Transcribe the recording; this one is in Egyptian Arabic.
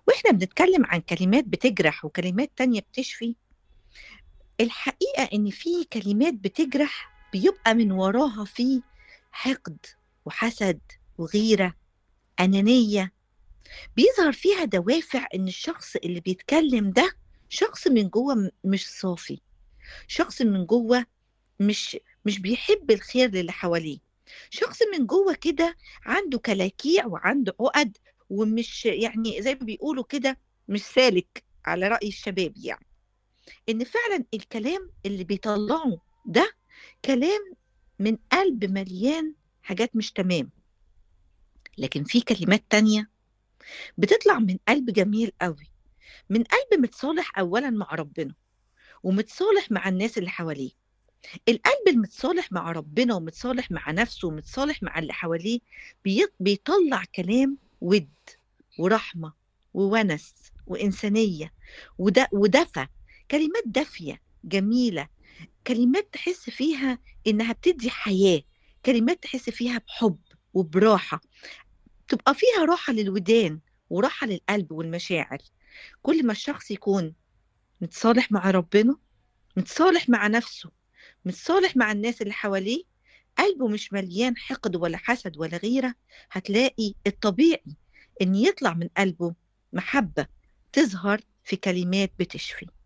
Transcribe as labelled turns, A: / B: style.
A: واحنا بنتكلم عن كلمات بتجرح وكلمات تانية بتشفي الحقيقة ان في كلمات بتجرح بيبقى من وراها في حقد وحسد وغيرة أنانية بيظهر فيها دوافع ان الشخص اللي بيتكلم ده شخص من جوه م- مش صافي شخص من جوه مش مش بيحب الخير للي حواليه شخص من جوه كده عنده كلاكيع وعنده عقد ومش يعني زي ما بيقولوا كده مش سالك على رأي الشباب يعني ان فعلا الكلام اللي بيطلعه ده كلام من قلب مليان حاجات مش تمام لكن في كلمات تانية بتطلع من قلب جميل قوي من قلب متصالح اولا مع ربنا ومتصالح مع الناس اللي حواليه القلب المتصالح مع ربنا ومتصالح مع نفسه ومتصالح مع اللي حواليه بي- بيطلع كلام ود ورحمة وونس وإنسانية وده ودفى كلمات دافية جميلة كلمات تحس فيها إنها بتدي حياة كلمات تحس فيها بحب وبراحة تبقى فيها راحة للودان وراحة للقلب والمشاعر كل ما الشخص يكون متصالح مع ربنا متصالح مع نفسه متصالح مع الناس اللي حواليه قلبه مش مليان حقد ولا حسد ولا غيرة هتلاقي الطبيعي إن يطلع من قلبه محبة تظهر في كلمات بتشفي